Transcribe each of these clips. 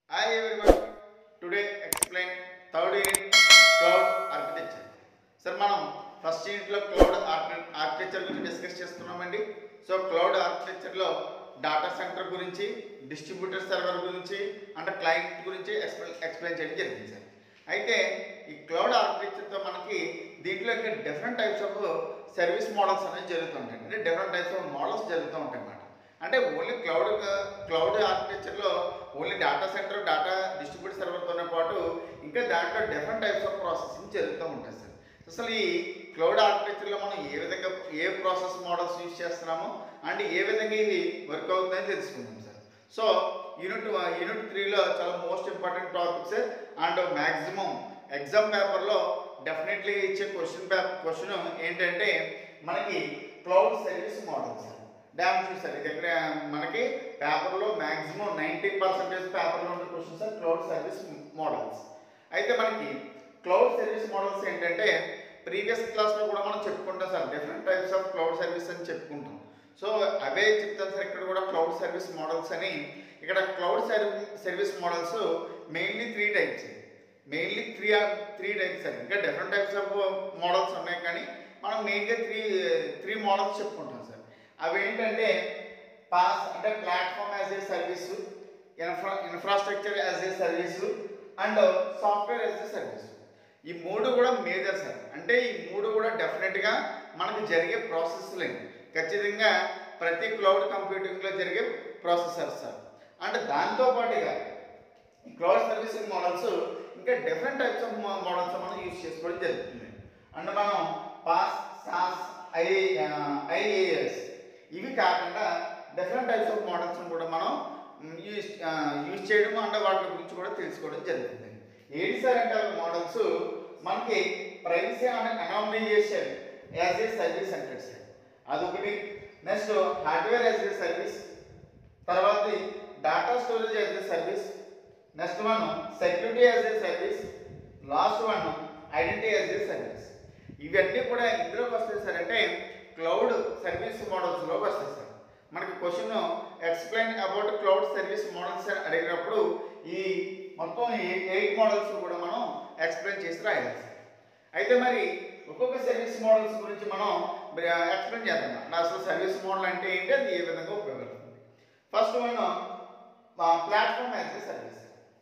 Hi everyone. Today explain third unit cloud architecture. Sir మనం first యూనిట్లో cloud architecture గురించి discuss చేస్తున్నామండి so cloud ఆర్కిటెక్చర్లో డాటా సెంటర్ గురించి డిస్ట్రిబ్యూటర్ సర్వర్ గురించి అంటే క్లయింట్ గురించి ఎక్స్ప్లెయిన్ ఎక్స్ప్లెయిన్ చేయడం జరిగింది సార్ అయితే ఈ క్లౌడ్ ఆర్కిటెక్చర్తో మనకి దీంట్లో ఇంకా different types of service models అనేవి జరుగుతుంటాయి అంటే డిఫరెంట్ టైప్స్ ఆఫ్ మోడల్స్ జరుగుతూ ఉంటాయి అన్నమాట అంటే ఓన్లీ క్లౌడ్ క్లౌడ్ ఆర్కిటెక్చర్లో only data center data distribute సర్వర్తోనే పాటు ఇంకా దాంట్లో డిఫరెంట్ టైప్స్ ఆఫ్ ప్రాసెసింగ్ జరుగుతూ ఉంటాయి సార్ అసలు ఈ క్లౌడ్ ఆర్కిటెక్చర్లో మనం ఏ విధంగా ఏ ప్రాసెస్ మోడల్స్ యూజ్ చేస్తున్నామో అండ్ ఏ విధంగా ఇది వర్క్ అవుతుందని తెలుసుకుందాం సార్ సో యూనిట్ యూనిట్ త్రీలో చాలా most important topics and maximum exam పేపర్లో డెఫినెట్లీ ఇచ్చే క్వశ్చన్ పేపర్ క్వశ్చన్ ఏంటంటే మనకి క్లౌడ్ సర్వీస్ మోడల్ సార్ డ్యామ్ చూసారు ఇది ఎక్కడ మనకి పేపర్లో మ్యాక్సిమం నైంటీ పర్సెంటేజ్ పేపర్లో ఉండే questions are cloud service models అయితే మనకి క్లౌడ్ సర్వీస్ మోడల్స్ ఏంటంటే ప్రీవియస్ క్లాస్లో కూడా మనం చెప్పుకుంటాం sir different types of cloud service అని చెప్పుకుంటాం సో అవే చెప్తాను సార్ ఇక్కడ కూడా క్లౌడ్ సర్వీస్ మోడల్స్ అని ఇక్కడ cloud service models mainly three types mainly three three types sir ఇంకా డిఫరెంట్ టైప్స్ ఆఫ్ మోడల్స్ ఉన్నాయి కానీ మనం మెయిన్గా త్రీ త్రీ మోడల్స్ చెప్పుకుంటాం సార్ అవి ఏంటంటే పాస్ అంటే platform as a service infra infrastructure as a service and software as a service ఈ మూడు కూడా మేజర్ సార్ అంటే ఈ మూడు కూడా డెఫినెట్గా మనకు జరిగే ప్రాసెస్లే ఖచ్చితంగా ప్రతి క్లౌడ్ కంప్యూటింగ్లో జరిగే ప్రాసెసర్ సార్ అండ్ దాంతో పాటుగా క్లౌడ్ సర్వీసింగ్ మోడల్స్ ఇంకా డిఫరెంట్ టైప్స్ ఆఫ్ మోడల్స్ మనం యూజ్ చేసుకోవడం జరుగుతుంది అండ్ మనం పాస్ సాస్ ఐ ఐఏఎస్ ఇవి కాకుండా డిఫరెంట్ టైప్స్ ఆఫ్ మోడల్స్ కూడా మనం యూజ్ యూజ్ చేయడం అండ్ వాటి గురించి కూడా తెలుసుకోవడం జరుగుతుంది ఏంటి సార్ అంటే మోడల్స్ మనకి privacy and anonymization as a service అంటారు సార్ అదొకటి next hardware as a service తర్వాత data storage as a service next one security as a service last one identity as a service ఇవన్నీ కూడా ఇందులోకి వస్తాయి sir అంటే cloud service మోడల్స్లోకి వస్తాయి sir మనకి question explain about cloud service models అని అడిగినప్పుడు ఈ మొత్తం ఎయిట్ మోడల్స్ కూడా మనం ఎక్స్ప్లెయిన్ చేసి రాయాలి సార్ అయితే మరి ఒక్కొక్క సర్వీస్ మోడల్స్ గురించి మనం ఎక్స్ప్లెయిన్ చేద్దాం అంటే అసలు సర్వీస్ మోడల్ అంటే ఏంటి అది ఏ విధంగా ఉపయోగపడుతుంది first one platform as a service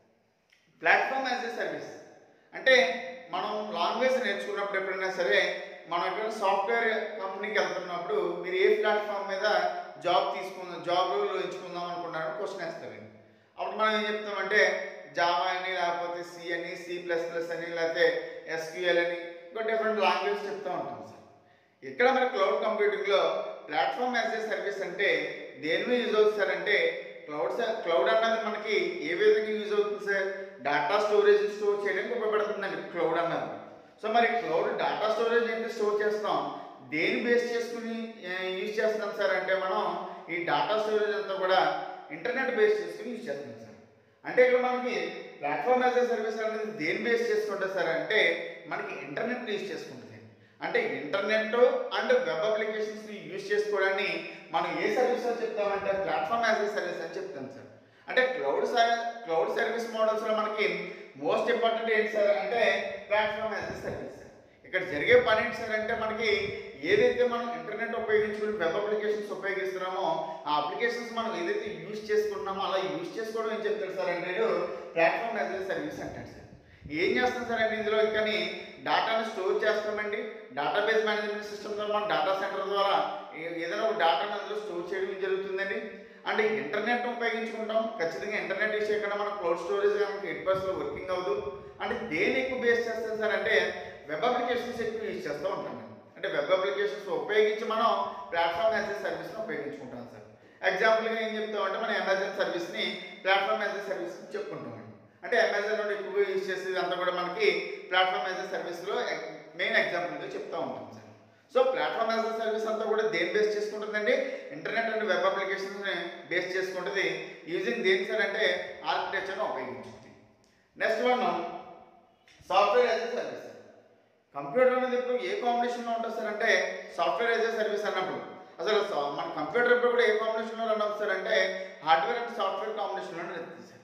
platform as a service అంటే మనం లాంగ్వేజ్ నేర్చుకున్నప్పుడు ఎప్పుడైనా సరే మనం ఎక్కడ సాఫ్ట్వేర్ కంపెనీకి వెళ్తున్నప్పుడు మీరు ఏ ప్లాట్ఫామ్ మీద జాబ్ తీసుకుందాం జాబ్లో ఎంచుకుందాం అనుకున్నారని క్వశ్చన్ వేస్తారండి అప్పుడు మనం ఏం చెప్తామంటే జావా అని లేకపోతే సి అని సి ప్లస్ ప్లస్ అని లేకపోతే ఎస్క్యూఎల్ అని ఇంకా డిఫరెంట్ లాంగ్వేజ్ చెప్తూ ఉంటాం సార్ ఇక్కడ మన క్లౌడ్ కంప్యూటింగ్లో ప్లాట్ఫామ్ యాజ్ ఏ సర్వీస్ అంటే దేని మీద యూజ్ అవుతుంది సార్ అంటే క్లౌడ్ క్లౌడ్ అన్నది మనకి ఏ విధంగా యూజ్ అవుతుంది సార్ డేటా స్టోరేజ్ స్టోర్ చేయడానికి ఉపయోగపడుతుందండి క్లౌడ్ అన్నది సో మరి క్లౌడ్ డేటా స్టోరేజ్ అయితే స్టోర్ చేస్తాం దేని బేస్ చేసుకుని యూజ్ చేస్తున్నాం సార్ అంటే మనం ఈ డేటా స్టోరేజ్ అంతా కూడా ఇంటర్నెట్ బేస్ చేసుకుని యూజ్ చేస్తున్నాం సార్ అంటే ఇక్కడ మనకి ప్లాట్ఫామ్ యాజ్ ఏ సర్వీస్ అనేది దేని బేస్ చేసుకుంటే సార్ అంటే మనకి ఇంటర్నెట్ యూజ్ చేసుకుంటుంది అంటే ఇంటర్నెట్ అండ్ వెబ్ అప్లికేషన్స్ని యూజ్ చేసుకోవడాన్ని మనం ఏ సర్వీస్ అని చెప్తామంటే ప్లాట్ఫామ్ యాజ్ ఏ సర్వీస్ అని చెప్తాం సార్ అంటే క్లౌడ్ క్లౌడ్ సర్వీస్ మోడల్స్లో మనకి మోస్ట్ ఇంపార్టెంట్ ఏంటి సార్ అంటే ప్లాట్ఫామ్ యాజ్ ఏ సర్వీస్ ఇక్కడ జరిగే పని ఏంటి సార్ అంటే మనకి ఏదైతే మనం ఇంటర్నెట్ ఉపయోగించుకుని వెబ్ అప్లికేషన్స్ ఉపయోగిస్తున్నామో ఆ అప్లికేషన్స్ మనం ఏదైతే యూజ్ చేసుకుంటున్నామో అలా యూజ్ చేసుకోవడం ఏం చెప్తాడు సార్ అంటే ప్లాట్ఫామ్ యాజ్ ఏ సర్వీస్ అంటాడు సార్ ఏం చేస్తాం సార్ అంటే ఇందులో కానీ డేటాను స్టోర్ చేస్తామండి డేటాబేస్ మేనేజ్మెంట్ సిస్టమ్ ద్వారా మనం డేటా సెంటర్ ద్వారా ఏదైనా ఒక డేటాను అందులో స్టోర్ చేయడం జరుగుతుందండి అంటే ఇంటర్నెట్ ఉపయోగించుకుంటాం ఖచ్చితంగా ఇంటర్నెట్ యూజ్ చేయకుండా మన క్లౌడ్ స్టోరేజ్ మనకి ఎయిట్ పర్సెంట్ వర్కింగ్ అవ్వదు అంటే దేని ఎక్కువ బేస్ చేస్తాం సార్ అంటే వెబ్ అప్లికేషన్స్ ఎక్కువ యూజ్ చేస్తూ ఉంటాం అంటే వెబ్ అప్లికేషన్స్ ఉపయోగించి మనం ప్లాట్ఫామ్ యాజ్ ఏ సర్వీస్ని ఉపయోగించుకుంటాం సార్ ఎగ్జాంపుల్గా ఏం చెప్తామంటే మన అమెజాన్ సర్వీస్ని ప్లాట్ఫామ్ యాజ్ ఏ సర్వీస్ చెప్పుకుంటాం అంటే అమెజాన్ నుండి ఎక్కువగా యూజ్ చేసేది అంతా కూడా మనకి ప్లాట్ఫామ్ యాజ్ ఏ సర్వీస్లో మెయిన్ ఎగ్జాంపుల్గా చెప్తూ ఉంటాం sir so platform as a service అంతా కూడా దేని బేస్ చేసుకుంటుందండి ఇంటర్నెట్ అండ్ వెబ్ అప్లికేషన్స్ని బేస్ చేసుకుంటుంది యూజింగ్ దేని సార్ అంటే ఆర్కిటెక్చర్ని ఉపయోగించుకుంది next one software as a service computer అనేది ఇప్పుడు ఏ కాంబినేషన్లో ఉంటుంది సార్ అంటే సాఫ్ట్వేర్ యాజ్ ఏ సర్వీస్ అన్నప్పుడు అసలు మన కంప్యూటర్ ఇప్పుడు కూడా ఏ కాంబినేషన్లో రన్ అవుతుంది సార్ అంటే హార్డ్వేర్ అండ్ సాఫ్ట్వేర్ కాంబినేషన్లో నడుస్తుంది సార్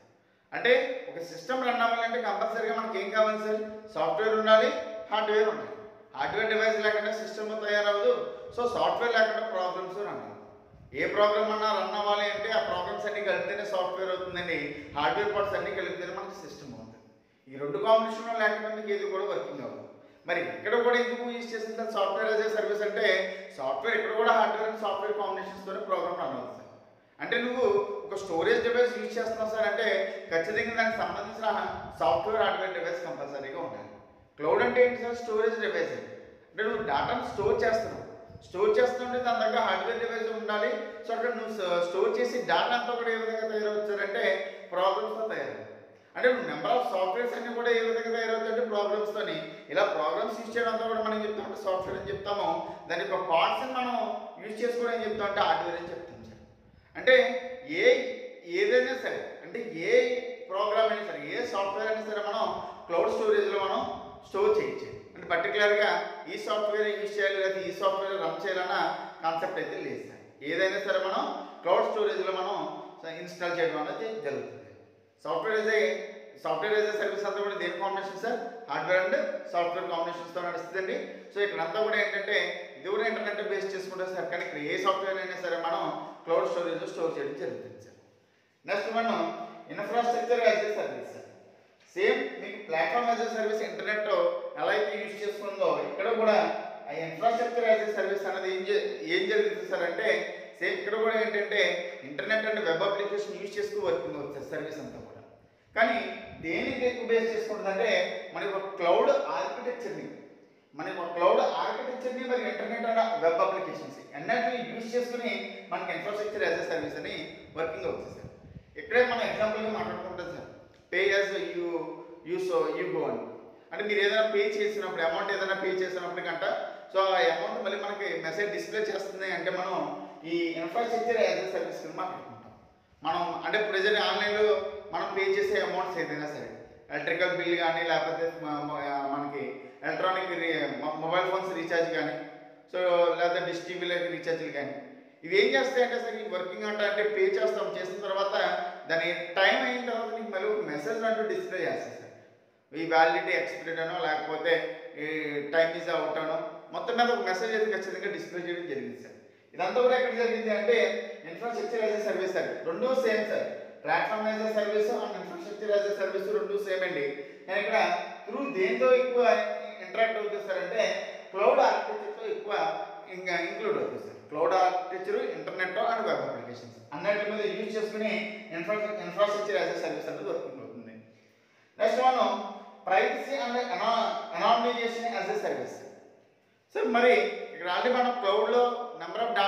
అంటే ఒక సిస్టమ్ రన్ అవ్వాలంటే కంపల్సరీగా మనకి ఏం కావాలి సార్ సాఫ్ట్వేర్ ఉండాలి హార్డ్వేర్ ఉండాలి హార్డ్వేర్ డివైస్ లేకుండా సిస్టమ్ తయారవ్వదు సో సాఫ్ట్వేర్ లేకుండా ప్రాబ్లమ్స్ రన్ అవ్వదు ఏ ప్రోగ్రామ్ అన్నా రన్ అవ్వాలి అంటే ఆ ప్రోగ్రామ్స్ అన్ని కలిపితేనే సాఫ్ట్వేర్ అవుతుందండి హార్డ్వేర్ పార్ట్స్ అన్ని కలిపితేనే మనకి సిస్టమ్ అవుతుంది ఈ రెండు కాంబినేషన్లో లేకుండా మీకు ఏది కూడా వర్కింగ్ అవ్వదు మరి ఇక్కడ కూడా ఎందుకు యూజ్ చేసిన సాఫ్ట్వేర్ యాజ్ ఏ సర్వీస్ అంటే సాఫ్ట్వేర్ ఇక్కడ కూడా హార్డ్వేర్ అండ్ సాఫ్ట్వేర్ కాంబినేషన్స్తోనే ప్రోగ్రామ్ రన్ అవుతుంది సార్ అంటే నువ్వు ఒక స్టోరేజ్ డివైస్ యూజ్ చేస్తున్నావు సార్ అంటే ఖచ్చితంగా దానికి సంబంధించిన సాఫ్ట్వేర్ హార్డ్వేర్ డివైస్ కంపల్సరీగా ఉండాలి క్లౌడ్ అంటే ఏంటి సార్ స్టోరేజ్ డివైస్ అంటే నువ్వు డేటాను స్టోర్ చేస్తున్నావు స్టోర్ చేస్తుంటే దాని దగ్గర హార్డ్వేర్ డివైస్ ఉండాలి సో అక్కడ నువ్వు స్టోర్ చేసి డేటా అంతా కూడా ఏ విధంగా తయారవుతారంటే ప్రాబ్లమ్స్తో తయారవుతుంది అంటే నెంబర్ ఆఫ్ సాఫ్ట్వేర్స్ అన్ని కూడా ఏ విధంగా తయారవుతాయంటే ప్రాబ్లమ్స్తోని ఇలా ప్రాబ్లమ్స్ యూజ్ చేయడం అంతా కూడా మనం చెప్తామంటే సాఫ్ట్వేర్ అని చెప్తాము దాని యొక్క పార్ట్స్ మనం యూజ్ చేసుకోవడం ఏం చెప్తామంటే హార్డ్వేర్ అని చెప్తాం సార్ అంటే ఏ ఏదైనా సరే అంటే ఏ ప్రోగ్రామ్ అయినా సరే ఏ సాఫ్ట్వేర్ అయినా సరే మనం క్లౌడ్ స్టోరేజ్లో మనం స్టోర్ చేయొచ్చు అంటే పర్టికులర్గా ఈ సాఫ్ట్వేర్ యూజ్ చేయాలి లేదా ఈ సాఫ్ట్వేర్ రన్ చేయాలన్న కాన్సెప్ట్ అయితే లేదు సార్ ఏదైనా సరే మనం క్లౌడ్ స్టోరేజ్లో మనం ఇన్స్టాల్ చేయడం అనేది జరుగుతుంది software as a software as a service అంతా కూడా దేని combination sir hardware and software కాంబినేషన్స్తో నడుస్తుందండి సో ఇక్కడ అంతా కూడా ఏంటంటే ఇది కూడా ఇంటర్నెట్ బేస్ చేసుకుంటే సార్ కానీ ఇక్కడ ఏ సాఫ్ట్వేర్ అయినా సరే మనం క్లౌడ్ స్టోరేజ్లో స్టోర్ చేయడం జరుగుతుంది సార్ నెక్స్ట్ మనం infrastructure as a service sir same మీకు platform as a service internet ఎలా అయితే యూజ్ చేసుకుందో ఇక్కడ కూడా ఆ ఇన్ఫ్రాస్ట్రక్చర్ యాజ్ ఏ సర్వీస్ అనేది ఏం జే- ఏం జరుగుతుంది సార్ అంటే సేమ్ ఇక్కడ కూడా ఏంటంటే internet and web application use చేసుకు వర్కింగ్ అవుతుంది సర్వీస్ అంతా కూడా కానీ దేనికి ఎక్కువ బేస్ చేసుకుంటుందంటే మనకి ఒక క్లౌడ్ ఆర్కిటెక్చర్ని మనకి ఒక క్లౌడ్ ఆర్కిటెక్చర్ని మరి ఇంటర్నెట్ అండ్ వెబ్ అప్లికేషన్స్ అన్నిటిని యూజ్ చేసుకుని మనకి ఇన్ఫ్రాస్ట్రక్చర్ యాజ్ ఎ సర్వీస్ అని వర్కింగ్ అవుతుంది సార్ ఇక్కడే మనం ఎగ్జాంపుల్గా మాట్లాడుకుంటాం sir pay as you use you go అని అంటే మీరు ఏదైనా పే చేసినప్పుడు అమౌంట్ ఏదైనా పే చేసినప్పుడు కంట సో ఆ అమౌంట్ మళ్ళీ మనకి మెసేజ్ డిస్ప్లే చేస్తుంది అంటే మనం ఈ ఇన్ఫ్రాస్ట్రక్చర్ యాజ్ ఎ సర్వీస్ కింద మాట్లాడుకుంటాం మనం అంటే ప్రజెంట్ ఆన్లైన్లో మనం పే చేసే అమౌంట్స్ ఏదైనా సరే ఎలక్ట్రికల్ బిల్ కానీ లేకపోతే మ- మ- మనకి ఎలక్ట్రానిక్ మొబైల్ ఫోన్స్ రీఛార్జ్ కానీ సో లేకపోతే డిష్ టీవీలకి రీఛార్జ్లు కానీ ఇవి ఏం చేస్తాయంటే సార్ ఈ వర్కింగ్ అంటే అంటే పే చేస్తాం చేసిన తర్వాత దాని టైం అయిన తర్వాత నీకు మళ్ళీ ఒక మెసేజ్ అంటూ డిస్ప్లే చేస్తుంది సార్ ఈ వ్యాలిడిటీ ఎక్స్పైర్డ్ అనో లేకపోతే ఈ టైం ఈజ్ అవుట్ అనో మొత్తం మీద ఒక మెసేజ్ అయితే ఖచ్చితంగా డిస్ప్లే చేయడం జరిగింది సార్ ఇదంతా కూడా ఎక్కడ జరిగింది అంటే infrastructure as a service sir రెండు same sir platform as a service and infrastructure as a service రెండు సేమ్ అండి నేను ఇక్కడ త్రూ దేంతో ఎక్కువ ఇంటరాక్ట్ అవుతుంది సార్ అంటే క్లౌడ్ ఆర్కిటెక్చర్తో ఎక్కువ ఇంకా ఇంక్లూడ్ అవుతుంది sir cloud architecture internet and web applications అన్నిటి మీద యూజ్ చేసుకుని infra infrastructure as a service అనేది వర్కింగ్ అవుతుంది నెక్స్ట్ మనం privacy and anonymization as a service sir మరి ఇక్కడ ఆల్రెడీ మనం క్లౌడ్లో నెంబర్ ఆఫ్ డా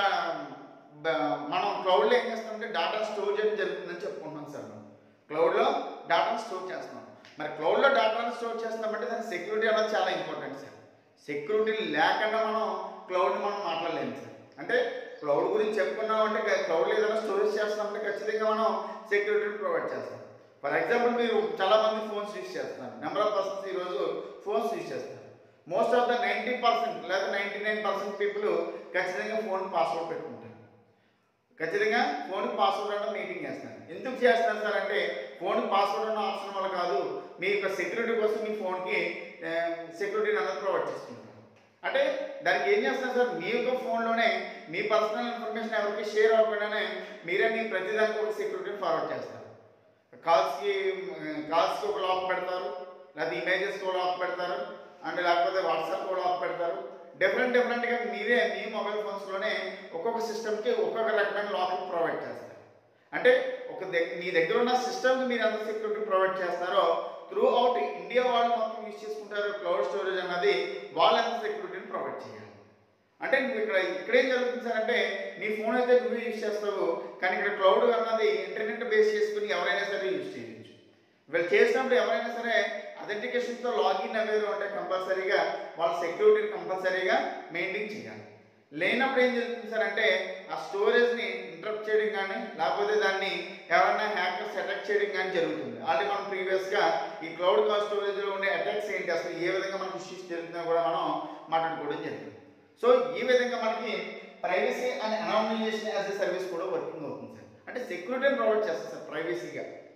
బ- మనం క్లౌడ్లో ఏం చేస్తామంటే డేటా స్టోర్ చేయడం జరుగుతుందని చెప్పుకుంటున్నాం సార్ మనం క్లౌడ్లో డేటాను స్టోర్ చేస్తున్నాం మరి క్లౌడ్లో డేటాను స్టోర్ చేస్తున్నామంటే దాని సెక్యూరిటీ అనేది చాలా ఇంపార్టెంట్ సార్ సెక్యూరిటీ లేకుండా మనం క్లౌడ్ని మనం మాట్లాడలేము సార్ అంటే క్లౌడ్ గురించి చెప్పుకున్నామంటే క్లౌడ్లో ఏదైనా స్టోరేజ్ చేస్తున్నామంటే ఖచ్చితంగా మనం సెక్యూరిటీని ప్రొవైడ్ చేస్తాం ఫర్ ఎగ్జాంపుల్ మీరు చాలా మంది ఫోన్స్ యూజ్ చేస్తున్నారు నెంబర్ ఆఫ్ పర్సన్స్ ఈరోజు ఫోన్స్ యూజ్ చేస్తారు most of the ninety percent లేదా నైంటీ నైన్ పర్సెంట్ పీపుల్ ఖచ్చితంగా ఫోన్ పాస్వర్డ్ పెట్టుకుంటారు ఖచ్చితంగా ఫోన్ పాస్వర్డ్ అన్న మీటింగ్ చేస్తున్నారు ఎందుకు చేస్తున్నారు సార్ అంటే ఫోన్ పాస్వర్డ్ అన్న ఆప్షన్ వల్ల కాదు మీ యొక్క సెక్యూరిటీ కోసం మీ ఫోన్కి సెక్యూరిటీని అన్నది ప్రొవైడ్ చేసుకుంటారు అంటే దానికి ఏం చేస్తున్నారు సార్ మీ యొక్క ఫోన్లోనే మీ పర్సనల్ ఇన్ఫర్మేషన్ ఎవరికి షేర్ అవ్వకుండానే మీరే మీ ప్రతిదానికి ఒక సెక్యూరిటీని ఫార్వర్డ్ చేస్తారు కాల్స్కి కాల్స్కి ఒక లాక్ పెడతారు లేదా ఇమేజెస్కి ఒక లాక్ పెడతారు అండ్ లేకపోతే వాట్సాప్ కూడా లాక్ పెడతారు డిఫరెంట్ డిఫరెంట్గా మీరే మీ మొబైల్ ఫోన్స్లోనే ఒక్కొక్క సిస్టమ్కి ఒక్కొక్క రకమైన లాక్ ప్రొవైడ్ చేస్తారు అంటే ఒక దగ్గ మీ దగ్గర ఉన్న సిస్టమ్కి మీరు ఎంత సెక్యూరిటీ ప్రొవైడ్ చేస్తారో త్రూ అవుట్ ఇండియా వాళ్ళు మొత్తం యూజ్ చేసుకుంటారు క్లౌడ్ స్టోరేజ్ అన్నది వాళ్ళు ఎంత సెక్యూరిటీని ప్రొవైడ్ చేయాలి అంటే నువ్వు ఇక్కడ ఇక్కడ ఏం జరుగుతుంది సార్ అంటే నీ ఫోన్ అయితే నువ్వు యూజ్ చేస్తావు కానీ ఇక్కడ క్లౌడ్ అన్నది ఇంటర్నెట్ బేస్ చేసుకుని ఎవరైనా సరే యూజ్ చేయొచ్చు వీళ్ళు చేసినప్పుడు ఎవరైనా సరే అథెంటికేషన్తో లాగిన్ అయ్యారు అంటే కంపల్సరీగా వాళ్ళ సెక్యూరిటీని కంపల్సరీగా మెయింటైన్ చేయాలి లేనప్పుడు ఏం జరుగుతుంది సార్ అంటే ఆ స్టోరేజ్ని ఇంటరప్ట్ చేయడం కానీ లేకపోతే దాన్ని ఎవరైనా హ్యాకర్స్ అటాక్ చేయడం కానీ జరుగుతుంది ఆల్రెడీ మనం ప్రీవియస్గా ఈ క్లౌడ్ కాస్ట్ స్టోరేజ్లో ఉండే అటాక్స్ ఏంటి అసలు ఏ విధంగా మనకి ఇష్యూస్ జరుగుతుందో కూడా మనం మాట్లాడుకోవడం జరిగింది సో ఈ విధంగా మనకి privacy and anonymization as a service కూడా వర్కింగ్ అవుతుంది సార్ అంటే సెక్యూరిటీని ప్రొవైడ్ చేస్తుంది సార్ ప్రైవసీగా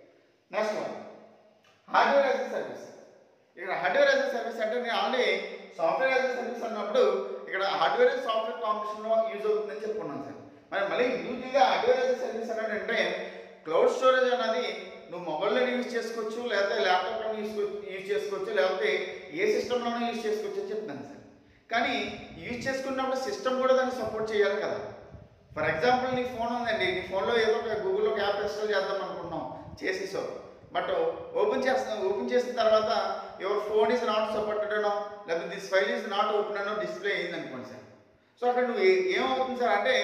next one hardware as a service ఇక్కడ హార్డ్వేర్ యాజ్ ఎ సర్వీస్ అంటే నేను already software as a service అన్నప్పుడు ఇక్కడ హార్డ్వేర్ సాఫ్ట్వేర్ కాంబినేషన్లో యూజ్ అవుతుందని చెప్పుకున్నాను సార్ మరి మళ్ళీ ఇండివిజువల్గా హార్డ్వేర్ యాజ్ ఎ సర్వీస్ అంటే క్లౌడ్ స్టోరేజ్ అనేది నువ్వు మొబైల్లో యూజ్ చేసుకోవచ్చు లేకపోతే ల్యాప్టాప్లో యూజ్ యూజ్ చేసుకోవచ్చు లేకపోతే ఏ సిస్టంలోనూ యూజ్ చేసుకోవచ్చు అని చెప్తున్నాను సార్ కానీ యూజ్ చేసుకున్నప్పుడు సిస్టమ్ కూడా దాన్ని సపోర్ట్ చేయాలి కదా ఫర్ ఎగ్జాంపుల్ నీ ఫోన్ ఉందండి నీ ఫోన్లో ఏదో ఒక గూగుల్లో ఒక యాప్ ఇన్స్టాల్ చేద్దాం అనుకుంటున్నాం చేసేసావు బట్ ఓపెన్ చేస్తాం ఓపెన్ చేసిన తర్వాత your phone is not supported అనో లేకపోతే this file is not open అనో డిస్ప్లే అయింది అనుకోండి సార్ సో అక్కడ నువ్వు ఏ- ఏమవుతుంది సార్ అంటే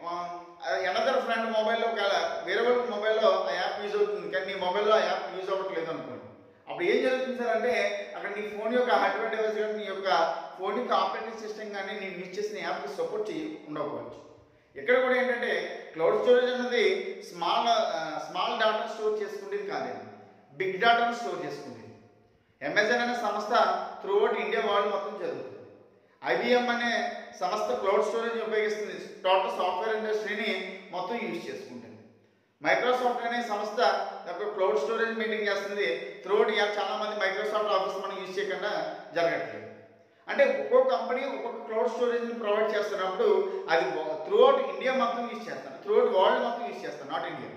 ఎనదర్ ఫ్రెండ్ మొబైల్లో ఒకవేళ వేరే వాళ్ళ మొబైల్లో ఆ యాప్ యూజ్ అవుతుంది కానీ నీ మొబైల్లో ఆ యాప్ యూజ్ అవ్వట్లేదు అనుకోండి అప్పుడు ఏం జరుగుతుంది సార్ అంటే అక్కడ నీ ఫోన్ యొక్క హార్డ్వేర్ డివైస్ కానీ నీ యొక్క ఫోన్ యొక్క ఆపరేటింగ్ సిస్టమ్ కానీ నేను యూజ్ చేసిన యాప్కి సపోర్ట్ చేయ ఉండకపోవచ్చు ఇక్కడ కూడా ఏంటంటే క్లౌడ్ స్టోరేజ్ అనేది స్మాల్ స్మాల్ డాటా స్టోర్ చేసుకునేది కాదండి బిగ్ డాటాను స్టోర్ చేసుకునేది అమెజాన్ అనే సంస్థ త్రూఅవుట్ ఇండియా వరల్డ్ మొత్తం జరుగుతుంది ఐబిఎం అనే సంస్థ క్లౌడ్ స్టోరేజ్ ఉపయోగిస్తుంది టోటల్ సాఫ్ట్వేర్ ఇండస్ట్రీని మొత్తం యూజ్ చేసుకుంటుంది మైక్రోసాఫ్ట్ అనే సంస్థ యొక్క క్లౌడ్ స్టోరేజ్ మెయింటైన్ చేస్తుంది త్రూఅవుట్ ఇయర్ చాలా మంది మైక్రోసాఫ్ట్ ఆఫీస్ మనం యూజ్ చేయకుండా జరగట్లేదు అంటే ఒక్కొక్క కంపెనీ ఒక్కొక్క క్లౌడ్ స్టోరేజ్ని ప్రొవైడ్ చేస్తున్నప్పుడు అది త్రూఅవుట్ ఇండియా మొత్తం యూజ్ చేస్తారు త్రూఅవుట్ వరల్డ్ మొత్తం యూజ్ చేస్తారు నాట్ ఇండియా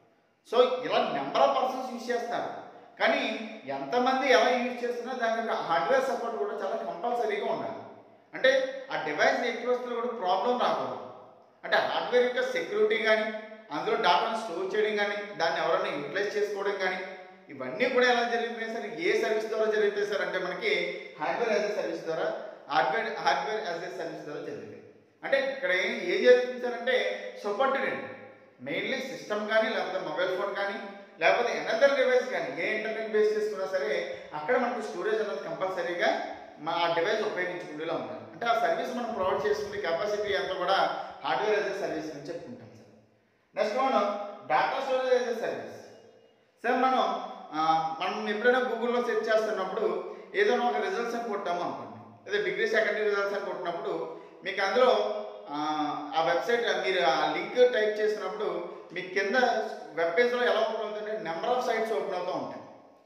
సో ఇలా నెంబర్ ఆఫ్ పర్సన్స్ యూజ్ చేస్తారు కానీ ఎంతమంది ఎలా యూజ్ చేస్తున్నా దాని యొక్క హార్డ్వేర్ సపోర్ట్ కూడా చాలా కంపల్సరీగా ఉండాలి అంటే ఆ డివైస్ ఎట్టి వస్తువులు కూడా ప్రాబ్లం రాకూడదు అంటే హార్డ్వేర్ యొక్క సెక్యూరిటీ కానీ అందులో డాటాను స్టోర్ చేయడం కానీ దాన్ని ఎవరైనా యూటిలైజ్ చేసుకోవడం కానీ ఇవన్నీ కూడా ఎలా జరుగుతాయి సార్ ఏ సర్వీస్ ద్వారా జరుగుతాయి సార్ అంటే మనకి హార్డ్వేర్ యాజ్ ఎ సర్వీస్ ద్వారా hardware hardware as a service ద్వారా జరుగుతాయి అంటే ఇక్కడ ఏం ఏం జరుగుతుంది సార్ అంటే సపోర్టెడ్ అండి మెయిన్లీ సిస్టమ్ కానీ లేకపోతే మొబైల్ ఫోన్ కానీ లేకపోతే ఎనదర్ డివైస్ కానీ ఏ ఇంటర్నెట్ బేస్ చేసుకున్నా సరే అక్కడ మనకు స్టోరేజ్ అనేది కంపల్సరీగా మా ఆ డివైస్ ఉపయోగించుకునేలా ఉండాలి అంటే ఆ సర్వీస్ మనం ప్రొవైడ్ చేసుకునే కెపాసిటీ అంతా కూడా హార్డ్వేర్ యాజ్ ఎ సర్వీస్ అని చెప్పుకుంటాం సార్ నెక్స్ట్ మనం data storage as a service sir మనం ఆ, మనం ఎప్పుడైనా గూగుల్లో సెర్చ్ చేస్తున్నప్పుడు ఏదైనా ఒక రిజల్ట్స్ అని కొట్టాము అనుకోండి లేదా డిగ్రీ సెకండరీ రిజల్ట్స్ అని కొట్టినప్పుడు మీకు అందులో ఆ, ఆ వెబ్సైట్ మీరు ఆ లింక్ టైప్ చేసినప్పుడు మీకు కింద వెబ్ పేజ్లో ఎలా ఓపెన్ అవుతుందంటే నెంబర్ ఆఫ్ సైట్స్ ఓపెన్ అవుతూ ఉంటాయి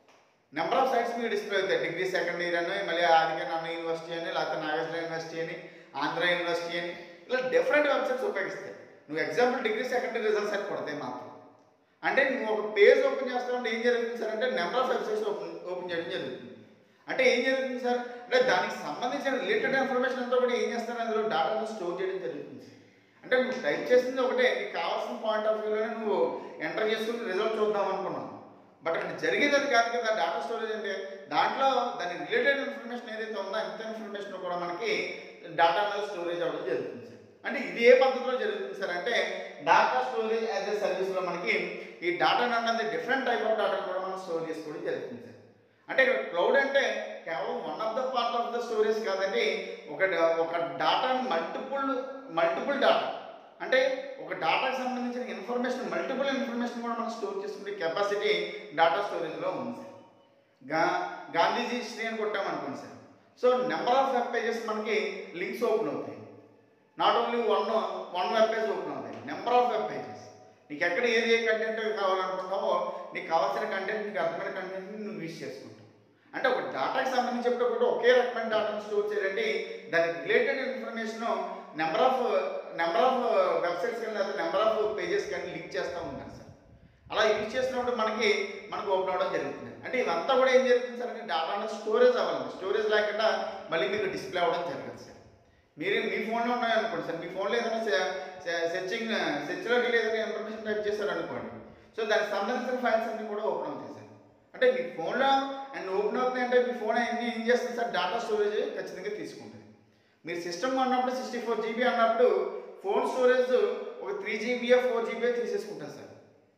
నెంబర్ ఆఫ్ సైట్స్ మీకు డిస్ప్లే అవుతాయి డిగ్రీ సెకండ్ ఇయర్ అని మళ్ళీ ఆదిక అన్న యూనివర్సిటీ అని లేకపోతే నాగేశ్వర యూనివర్సిటీ అని ఆంధ్ర యూనివర్సిటీ అని ఇలా డిఫరెంట్ వెబ్సైట్స్ ఉపయోగిస్తాయి నువ్వు ఎగ్జాంపుల్ డిగ్రీ సెకండరీ రిజల్ట్స్ అని కొడతాయి మాత్రం అంటే నువ్వు ఒక పేజ్ ఓపెన్ చేస్తామంటే ఏం జరుగుతుంది సార్ అంటే number of websites open open చేయడం జరుగుతుంది అంటే ఏం జరుగుతుంది సార్ అంటే దానికి సంబంధించిన రిలేటెడ్ ఇన్ఫర్మేషన్ అంతా కూడా ఏం చేస్తారు అందులో డేటాను స్టోర్ చేయడం జరుగుతుంది అంటే నువ్వు టైప్ చేసింది ఒకటే నీకు కావాల్సిన పాయింట్ ఆఫ్ వ్యూలోనే నువ్వు ఎంటర్ చేసుకుని రిజల్ట్ చూద్దాం అనుకున్నావు బట్ అక్కడ జరిగేది అది కాదు కదా డేటా స్టోరేజ్ అంటే దాంట్లో దాని రిలేటెడ్ ఇన్ఫర్మేషన్ ఏదైతే ఉందో అంత ఇన్ఫర్మేషన్ కూడా మనకి డేటా అనేది స్టోరేజ్ అవ్వడం జరుగుతుంది సార్ అంటే ఇది ఏ పద్ధతిలో జరుగుతుంది సార్ అంటే డేటా స్టోరేజ్ యాజ్ ఎ సర్వీస్లో మనకి ఈ డేటా అన్నది డిఫరెంట్ టైప్ ఆఫ్ డేటా కూడా మనం స్టోర్ చేసుకోవడం జరుగుతుంది సార్ అంటే ఇక్కడ క్లౌడ్ అంటే కేవలం one of the part of the storage కాదండి ఒక డ- ఒక డాటాని మల్టిపుల్ మల్టిపుల్ డాటా అంటే ఒక డాటాకి సంబంధించిన ఇన్ఫర్మేషన్ మల్టిపుల్ ఇన్ఫర్మేషన్ కూడా మనం స్టోర్ చేసుకునే కెపాసిటీ డాటా స్టోరేజ్లో ఉంది సార్ గా గాంధీజీ హిస్టరీ అని కొట్టామనుకోండి sir so number of web pages మనకి లింక్స్ ఓపెన్ అవుతాయి not only one one web page open అవుతాయి నెంబర్ ఆఫ్ వెబ్ పేజెస్ నీకు ఎక్కడ ఏది ఏ కంటెంట్ కావాలనుకుంటావో నీకు కావాల్సిన కంటెంట్ నీకు అర్థమైన కంటెంట్ నువ్వు యూజ్ చేసుకుంటావు అంటే ఒక డేటాకి సంబంధించేటప్పుడు ఒకే రకమైన డేటాను స్టోర్ చేయాలంటే దానికి related information number of number of websites కానీ లేదా నెంబర్ ఆఫ్ పేజెస్ కానీ లింక్ చేస్తూ ఉంటాను సార్ అలా యూజ్ చేసినప్పుడు మనకి మనకు ఓపెన్ అవ్వడం జరుగుతుంది అంటే ఇదంతా కూడా ఏం జరుగుతుంది సార్ అంటే డేటా అనేది స్టోరేజ్ అవ్వాలి స్టోరేజ్ లేకుండా మళ్ళీ మీకు డిస్ప్లే అవ్వడం జరగదు సార్ మీరు మీ ఫోన్లో ఉన్నాయనుకోండి సార్ మీ ఫోన్లో ఏదైనా సెర్చింగ్ సెర్చ్లోకి వెళ్ళి ఏదైనా ఇన్ఫర్మేషన్ టైప్ చేశారనుకోండి సో దానికి సంబంధించిన ఫైల్స్ అన్ని కూడా ఓపెన్ అవుతాయి సార్ అంటే మీ ఫోన్లో అండ్ ఓపెన్ అవుతుంది అంటే మీ ఫోన్ అన్ని ఏం చేస్తుంది సార్ డేటా స్టోరేజ్ ఖచ్చితంగా తీసుకుంటుంది మీరు సిస్టమ్ అన్నప్పుడు సిక్స్టీ ఫోర్ జీబీ అన్నప్పుడు ఫోన్ స్టోరేజ్ ఒక త్రీ జీబీయో ఫోర్ జీబీయో తీసేసుకుంటారు సార్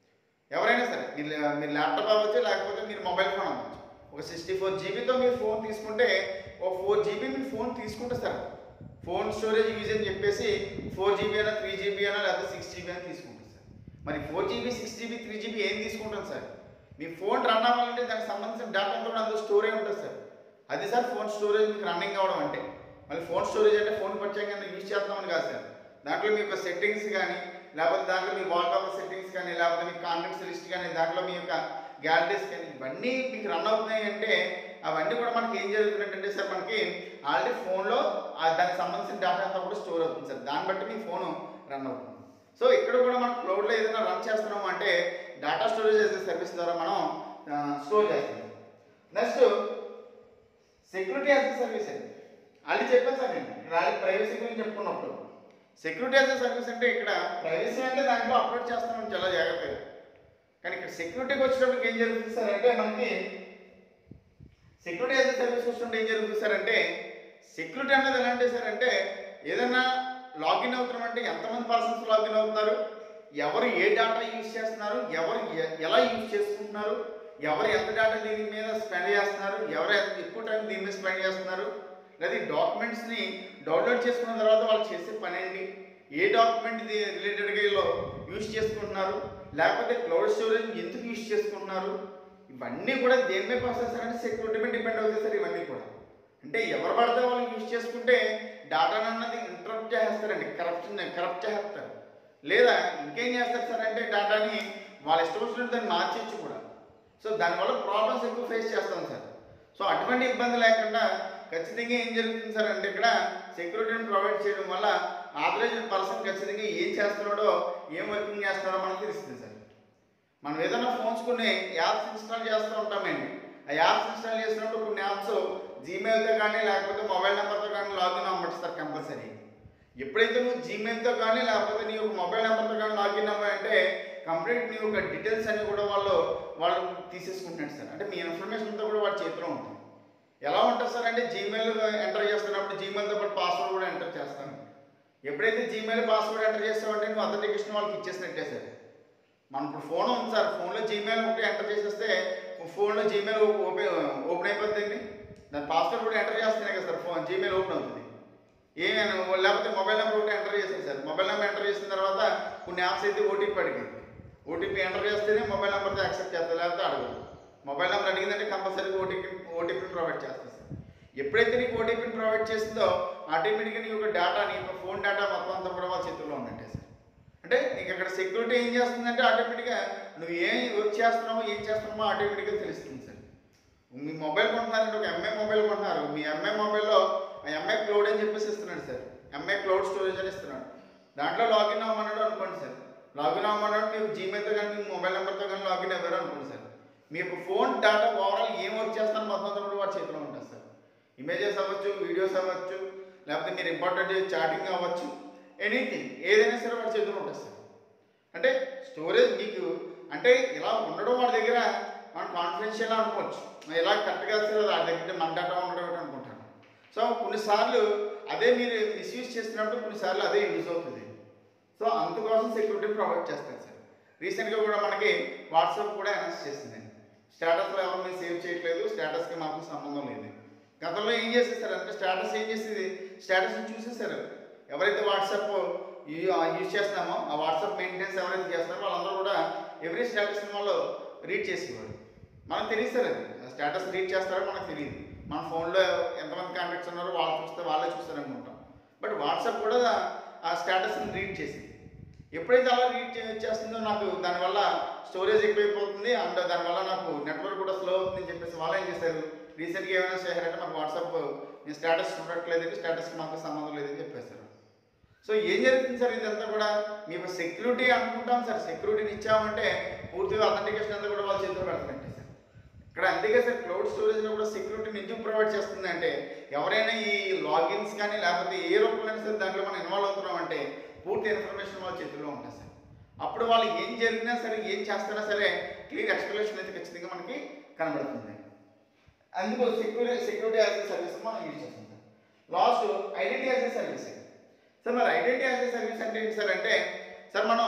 ఎవరైనా సరే మీరు ల్యా- మీరు ల్యాప్టాప్ అవ్వచ్చు లేకపోతే మీరు మొబైల్ ఫోన్ అవ్వచ్చు ఒక సిక్స్టీ ఫోర్ జీబీతో మీరు ఫోన్ తీసుకుంటే ఒక ఫోర్ జీబీ మీరు ఫోన్ తీసుకుంటే సార్ ఫోన్ స్టోరేజ్ యూజ్ అని చెప్పేసి ఫోర్ జీబీ అయినా త్రీ జీబీ అయినా లేకపోతే సిక్స్ జీబీ అయినా తీసుకుంటారు సార్ మరి four GB six GB three GB ఏం తీసుకుంటాం సార్ మీ ఫోన్ రన్ అవ్వాలంటే దానికి సంబంధించిన డేటా అంతా కూడా అందులో స్టోర్ అయి ఉంటుంది సార్ అది సార్ ఫోన్ స్టోరేజ్ మీకు రన్నింగ్ అవ్వడం అంటే మళ్ళీ ఫోన్ స్టోరేజ్ అంటే ఫోన్ పచ్చాక యూజ్ చేస్తామని కాదు సార్ దాంట్లో మీ యొక్క సెట్టింగ్స్ కానీ లేకపోతే దాంట్లో మీ వాల్పేపర్ సెట్టింగ్స్ కానీ లేకపోతే మీ కాంటాక్ట్స్ లిస్ట్ కానీ దాంట్లో మీ యొక్క గ్యాలరీస్ కానీ ఇవన్నీ మీకు రన్ అవుతున్నాయి అంటే అవన్నీ కూడా మనకి ఏం జరుగుతుందంటే సార్ మనకి ఆల్రెడీ ఫోన్లో దానికి సంబంధించిన డేటా అంతా కూడా స్టోర్ అవుతుంది సార్ దాన్ని బట్టి మీ ఫోన్ రన్ అవుతుంది సో ఇక్కడ కూడా మనం క్లౌడ్లో ఏదైనా రన్ చేస్తున్నాము అంటే డేటా స్టోరేజ్ చేసే సర్వీస్ ద్వారా మనం స్టోర్ చేస్తాం నెక్స్ట్ సెక్యూరిటీ యాజ్ సర్వీస్ అండి అది చెప్పాను సార్ నేను రాలి ప్రైవసీ గురించి చెప్పుకున్నప్పుడు సెక్యూరిటీ యాజ్ సర్వీస్ అంటే ఇక్కడ ప్రైవసీ అంటే దాంట్లో అప్లోడ్ చేస్తున్నాం చాలా జాగ్రత్తగా కానీ ఇక్కడ సెక్యూరిటీకి వచ్చినప్పుడు ఏం జరుగుతుంది సార్ అంటే మనకి సెక్యూరిటీ యాజ్ సర్వీస్ వచ్చినప్పుడు ఏం జరుగుతుంది సార్ అంటే సెక్యూరిటీ అనేది ఎలా అంటే సార్ అంటే ఏదైనా లాగిన్ అవుతున్నామంటే ఎంతమంది పర్సన్స్ లాగిన్ అవుతున్నారు ఎవరు ఏ డేటా యూజ్ చేస్తున్నారు ఎవరు ఎ- ఎలా యూజ్ చేసుకుంటున్నారు ఎవరు ఎంత డేటా దీని మీద స్పెండ్ చేస్తున్నారు ఎవరు ఎంత ఎక్కువ టైం దీని మీద స్పెండ్ చేస్తున్నారు లేదా ఈ డాక్యుమెంట్స్ని డౌన్లోడ్ చేసుకున్న తర్వాత వాళ్ళు చేసే పని ఏంటి ఏ డాక్యుమెంట్ రిలేటెడ్గా వీళ్ళు యూజ్ చేసుకుంటున్నారు లేకపోతే క్లౌడ్ స్టోరేజ్ ఎందుకు యూజ్ చేసుకుంటున్నారు ఇవన్నీ కూడా దేని మీద ప్రాసెస్ అంటే సెక్యూరిటీ మీద డిపెండ్ అవుతాయి సార్ ఇవన్నీ కూడా అంటే ఎవరు పడితే వాళ్ళు యూజ్ చేసుకుంటే డేటాను అన్నది ఇంటరప్ట్ చేస్తారండి కరప్షన్ కరప్ట్ చేస్తారు లేదా ఇంకేం చేస్తారు సార్ అంటే డేటాని వాళ్ళ ఇష్టం వచ్చినట్టు దాన్ని మార్చేయచ్చు కూడా సో దానివల్ల ప్రాబ్లమ్స్ ఎక్కువ ఫేస్ చేస్తాం సార్ సో అటువంటి ఇబ్బంది లేకుండా ఖచ్చితంగా ఏం జరుగుతుంది సార్ అంటే ఇక్కడ సెక్యూరిటీని ప్రొవైడ్ చేయడం వల్ల ఆథరైజ్డ్ పర్సన్ ఖచ్చితంగా ఏం చేస్తున్నాడో ఏం వర్కింగ్ చేస్తున్నాడో మనకు తెలుస్తుంది సార్ మనం ఏదైనా ఫోన్స్ కొన్ని యాప్స్ ఇన్స్టాల్ చేస్తూ ఉంటామండి ఆ యాప్స్ ఇన్స్టాల్ చేసినప్పుడు కొన్ని యాప్స్ జీమెయిల్తో కానీ లేకపోతే మొబైల్ నెంబర్తో కానీ లాగిన్ అవ్వమంటారు కంపల్సరీ ఎప్పుడైతే నువ్వు జీమెయిల్తో కానీ లేకపోతే నీ యొక్క మొబైల్ నెంబర్తో కానీ లాగిన్ అవ్వాయంటే కంప్లీట్ నీ యొక్క డీటెయిల్స్ అన్ని కూడా వాళ్ళు వాళ్ళు తీసేసుకుంటున్నారు సార్ అంటే మీ ఇన్ఫర్మేషన్ అంతా కూడా వాళ్ళ చేతిలో ఉంటుంది ఎలా ఉంటుంది సార్ అంటే జీమెయిల్ ఎంటర్ చేస్తున్నప్పుడు జీమెయిల్తో పాటు పాస్వర్డ్ కూడా ఎంటర్ చేస్తాను ఎప్పుడైతే జీమెయిల్ పాస్వర్డ్ ఎంటర్ చేస్తామంటే నువ్వు అథెంటికేషన్ వాళ్ళకి ఇచ్చేసినట్టే సార్ మన ఇప్పుడు ఫోన్ ఉంది సార్ ఫోన్లో జీమెయిల్ ఒకటి ఎంటర్ చేసేస్తే ఫోన్లో జీమెయిల్ ఓపెన్ ఓపెన్ అయిపోతుంది దాని పాస్వర్డ్ కూడా ఎంటర్ చేస్తేనే కదా సార్ ఫోన్ జీమెయిల్ ఓపెన్ అవుతుంది ఏమైనా లేకపోతే మొబైల్ నెంబర్ ఒకటి ఎంటర్ చేసాను సార్ మొబైల్ నెంబర్ ఎంటర్ చేసిన తర్వాత కొన్ని యాప్స్ అయితే ఓటీపీ అడిగింది ఓటీపీ ఎంటర్ చేస్తేనే మొబైల్ నెంబర్తో యాక్సెప్ట్ చేస్తారు లేకపోతే అడగదు మొబైల్ నెంబర్ అడిగిందంటే కంపల్సరీ ఓటీపీ ఓటీపీని ప్రొవైడ్ చేస్తుంది సార్ ఎప్పుడైతే నీకు ఓటీపీని ప్రొవైడ్ చేస్తుందో ఆటోమేటిక్గా నీ యొక్క డేటా నీ యొక్క ఫోన్ డేటా మొత్తం అంతా కూడా వాళ్ళ చేతుల్లో ఉన్నట్టే సార్ అంటే నీకు అక్కడ సెక్యూరిటీ ఏం చేస్తుందంటే ఆటోమేటిక్గా నువ్వు ఏం వర్క్ చేస్తున్నావో ఏం చేస్తున్నావో ఆటోమేటిక్గా తెలుస్తుంది సార్ మీ మొబైల్ కొంటున్నారంటే ఒక ఎంఐ మొబైల్ కొంటున్నారు మీ ఎంఐ మొబైల్లో ఆ ఎంఐ క్లౌడ్ అని చెప్పేసి ఇస్తున్నాడు సార్ ఎంఐ క్లౌడ్ స్టోరేజ్ అని ఇస్తున్నాడు దాంట్లో లాగిన్ అవ్వమన్నాడు అనుకోండి సార్ లాగిన్ అవ్వమన్నాడు మీకు జీమెయిల్తో కానీ మీ మొబైల్ నెంబర్తో కానీ లాగిన్ అవ్వారు అనుకోండి సార్ మీ యొక్క ఫోన్ డేటా ఓవరాల్ ఏం వర్క్ చేస్తారో మొత్తం అంతా కూడా వాడి చేతిలో ఉంటుంది సార్ ఇమేజెస్ అవ్వచ్చు వీడియోస్ అవ్వచ్చు లేకపోతే మీరు ఇంపార్టెంట్ చాటింగ్ అవ్వచ్చు ఎనీథింగ్ ఏదైనా సరే వాడి చేతిలో ఉంటుంది సార్ అంటే స్టోరేజ్ మీకు అంటే ఇలా ఉండడం వాడి దగ్గర మనం కాన్ఫిడెన్షియల్ అనుకోవచ్చు ఇలా కరెక్ట్గా సార్ వాడి దగ్గర మన డేటా ఉండడం ఏంటి అనుకుంటాను సో కొన్నిసార్లు అదే మీరు మిస్యూజ్ చేస్తున్నప్పుడు కొన్నిసార్లు అదే యూజ్ అవుతుంది సో అందుకోసం సెక్యూరిటీ ప్రొవైడ్ చేస్తారు సార్ రీసెంట్గా కూడా మనకి వాట్సాప్ కూడా అనౌన్స్ చేసింది స్టేటస్లో ఎవరు మీరు సేవ్ చేయట్లేదు స్టేటస్కి మాకు సంబంధం లేదు గతంలో ఏం చేసేసారు అంటే స్టేటస్ ఏం చేసేది స్టేటస్ని చూసేసారు ఎవరైతే వాట్సాప్ యూజ్ చేస్తున్నామో ఆ వాట్సాప్ మెయింటెనెన్స్ ఎవరైతే చేస్తారో వాళ్ళందరూ కూడా ఎవ్రీ స్టేటస్ వాళ్ళు రీడ్ చేసేవారు మనకు తెలియదు సార్ అది ఆ స్టేటస్ రీడ్ చేస్తారో మనకు తెలియదు మన ఫోన్లో ఎంతమంది కాంటాక్ట్స్ ఉన్నారో వాళ్ళు చూస్తే వాళ్ళే చూస్తారు అనుకుంటాం బట్ వాట్సాప్ కూడా ఆ స్టేటస్ని రీడ్ చేసింది ఎప్పుడైతే అలా రీడ్ చే- చేస్తుందో నాకు దానివల్ల స్టోరేజ్ ఎక్కువైపోతుంది అండ్ దానివల్ల నాకు నెట్వర్క్ కూడా స్లో అవుతుందని చెప్పేసి వాళ్ళు ఏం చేశారు రీసెంట్గా ఏమైనా చేశారంటే మాకు వాట్సాప్ మీ స్టేటస్ చూడట్లేదండి స్టేటస్కి మాకు సంబంధం లేదని చెప్పేశారు సో ఏం జరుగుతుంది సార్ ఇదంతా కూడా మీకు సెక్యూరిటీ అనుకుంటాం సార్ సెక్యూరిటీని ఇచ్చామంటే పూర్తిగా అథెంటికేషన్ అంతా కూడా వాళ్ళ చేతిలో పెడతారంటే సార్ ఇక్కడ అందుకే సార్ క్లౌడ్ స్టోరేజ్లో కూడా సెక్యూరిటీని ఎందుకు ప్రొవైడ్ చేస్తుంది అంటే ఎవరైనా ఈ లాగిన్స్ కానీ లేకపోతే ఏ రూపంలో సరే దాంట్లో మనం ఇన్వాల్వ్ అవుతున్నామంటే పూర్తి ఇన్ఫర్మేషన్ వాళ్ళ చేతుల్లో ఉంటుంది సార్ అప్పుడు వాళ్ళు ఏం జరిగినా సరే ఏం చేస్తున్నా సరే క్లియర్ ఎక్స్ప్లెనేషన్ అయితే ఖచ్చితంగా మనకి కనబడుతుంది అందుకు security security as a service మనం యూజ్ చేస్తాం sir last identity as a service sir మరి ఐడెంటిటీ యాజ్ ఏ సర్వీస్ అంటే ఏంటి సార్ అంటే సార్ మనం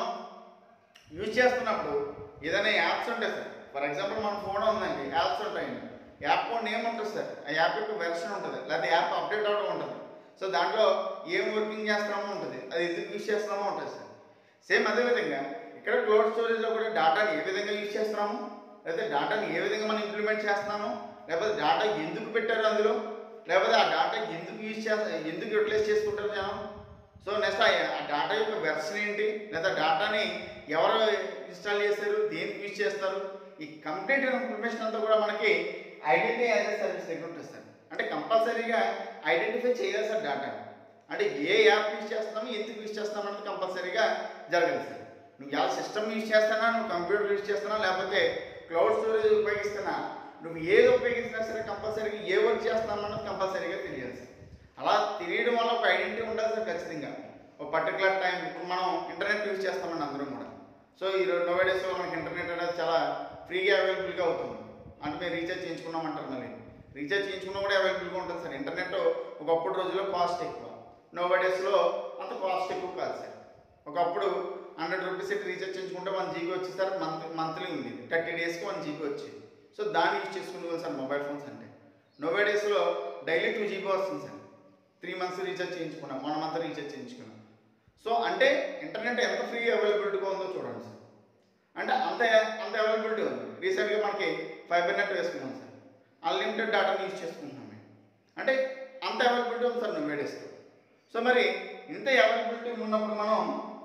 యూజ్ చేస్తున్నప్పుడు ఏదైనా యాప్స్ ఉంటాయి సార్ ఫర్ ఎగ్జాంపుల్ మన ఫోన్ ఉందండి యాప్స్ ఉంటాయండి యాప్ కోడ్ నేమ్ ఉంటుంది సార్ ఆ యాప్ యొక్క వెర్షన్ ఉంటుంది లేదా యాప్ అప్డేట్ అవ్వడం ఉంటుంది సో దాంట్లో ఏం వర్కింగ్ చేస్తున్నామో ఉంటుంది అది ఎందుకు యూజ్ చేస్తున్నామో ఉంటుంది సార్ సేమ్ అదేవిధంగా ఇక్కడ క్లౌడ్ స్టోరేజ్లో కూడా డేటాని ఏ విధంగా యూజ్ చేస్తున్నాము లేకపోతే డేటాని ఏ విధంగా మనం ఇంప్లిమెంట్ చేస్తున్నాము లేకపోతే డేటా ఎందుకు పెట్టారు అందులో లేకపోతే ఆ డేటా ఎందుకు యూజ్ చేస్తా ఎందుకు యూటిలైజ్ చేసుకుంటారు జనం సో నెక్స్ట్ ఆ డేటా యొక్క వెర్షన్ ఏంటి లేదా డేటాని ఎవరు ఇన్స్టాల్ చేశారు దేనికి యూజ్ చేస్తారు ఈ కంప్లీట్ ఇన్ఫర్మేషన్ అంతా కూడా మనకి ఐడెంటిటీ యాజ్ ఎ సర్వీస్ దగ్గర ఉంటుంది సార్ అంటే కంపల్సరీగా ఐడెంటిఫై చేయాలి సార్ డేటా అంటే ఏ యాప్ యూజ్ చేస్తున్నాము ఎందుకు యూజ్ చేస్తున్నాం అనేది కంపల్సరీగా జరగాలి సార్ నువ్వు ఎలా సిస్టమ్ యూజ్ చేస్తానా నువ్వు కంప్యూటర్ యూజ్ చేస్తున్నా లేకపోతే క్లౌడ్ స్టోరేజ్ ఉపయోగిస్తున్నా నువ్వు ఏది ఉపయోగించినా సరే కంపల్సరీగా ఏ వర్క్ చేస్తున్నావు అన్నది కంపల్సరీగా తెలియాలి సార్ అలా తెలియడం వల్ల ఒక ఐడెంటిటీ ఉండాలి సార్ ఖచ్చితంగా ఒక పర్టికులర్ టైం ఇప్పుడు మనం ఇంటర్నెట్ యూజ్ చేస్తామండి అందరం కూడా సో ఈ నో డేస్లో మనకి ఇంటర్నెట్ అనేది చాలా ఫ్రీగా అవైలబుల్గా అవుతుంది అంటే మేము రీఛార్జ్ చేయించుకున్నామంటారు మళ్ళీ రీఛార్జ్ చేయించుకున్నా కూడా అవైలబుల్గా ఉంటుంది సార్ ఇంటర్నెట్ ఒకప్పుడు రోజుల్లో కాస్ట్ ఎక్కువ నో డేస్లో అంత కాస్ట్ ఎక్కువ కాదు సార్ ఒకప్పుడు హండ్రెడ్ రూపీస్ ఇటు రీఛార్జ్ చేయించుకుంటే వన్ జీబీ వచ్చి సార్ మంత్ మంత్లీ ఉంది థర్టీ డేస్కి వన్ జీబీ వచ్చేది సో దాన్ని యూజ్ చేసుకునే సార్ మొబైల్ ఫోన్స్ అంటే నోవే డేస్లో డైలీ టూ జీబీ వస్తుంది సార్ త్రీ మంత్స్ రీఛార్జ్ చేయించుకున్నాం వన్ మంత్ రీఛార్జ్ చేయించుకున్నాం సో అంటే ఇంటర్నెట్ ఎంత ఫ్రీ అవైలబిలిటీగా ఉందో చూడండి సార్ అంటే అంత అంత అవైలబిలిటీ ఉంది రీసెంట్గా మనకి ఫైబర్ నెట్ వేసుకున్నాం సార్ అన్లిమిటెడ్ డేటాని యూజ్ చేసుకుంటున్నాం మేము అంటే అంత అవైలబిలిటీ ఉంది సార్ నోవే డేస్లో సో మరి ఇంత అవైలబిలిటీ ఉన్నప్పుడు మనం